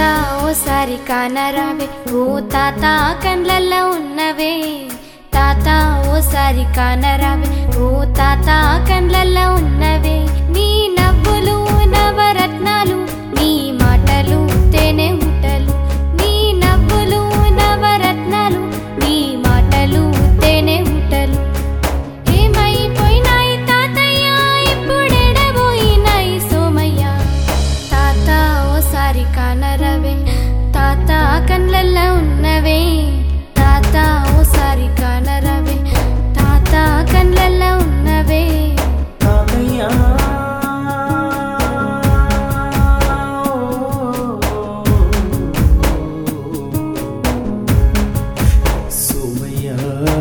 ఓసారి కానరావే ఓ తాత కండ్లల్లో ఉన్నవే తాత ఓసారి కానరావే ఓ తాత కండ్లల్లో ఉన్నవే నీ నవ్వులు నవరత్నాలు నీ మాటలు తేనె ఊటలు నీ నవ్వులు నవరత్నాలు నీ మాటలు తేనె ఊటలు ఏమైపోయినాయి తాతయ్య ఇప్పుడెడబోయినాయి సోమయ్య తాత ఓసారి కానరవే తాత కళ్ళల్లో ఉన్నవే తాత ఓసారి కానరవే తాత కళ్ళల్లో ఉన్నవే తాతయ్యా సోమయ్య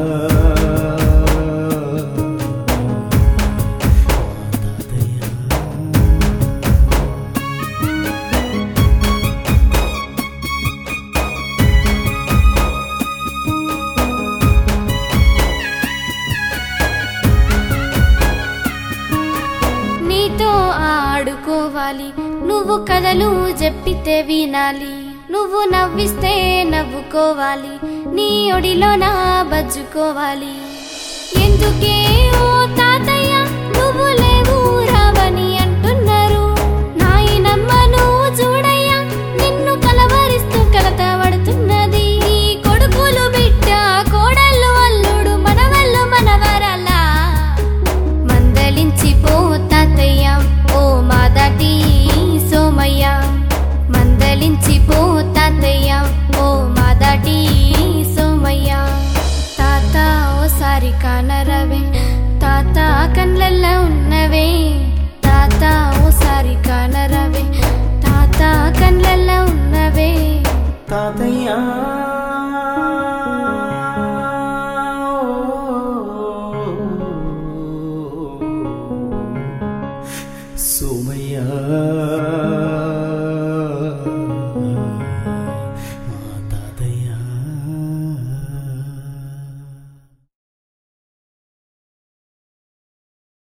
నీతో ఆడుకోవాలి నువ్వు కథలు చెప్పితే వినాలి నువ్వు నవ్విస్తే నవ్వుకోవాలి నీ ఒడిలో నా బజ్జుకోవాలి ఎందుకే ఓ తాతయ్య నువ్వు లేవు రావని అంటున్నారు నాయనమ్మను చూడయ్యా నిన్ను కలవరిస్తూ కలత పడుతున్నది ఈ కొడుకులు బిడ్డ కోడళ్ళు అల్లుడు మనవళ్ళు మనవరాలా మందలించి పో తాతయ్య ఓ మాదాటి సోమయ్య మందలించి పో తాతయ్య ఓ మాదాటి సోమయ్య తాత ఓసారి కానరవే తాత కండ్లల్లో ఉన్నవే తాత ఓసారి కానరవే తాత కండ్లల్లో ఉన్నవే తాతయ్యా సోమయ్య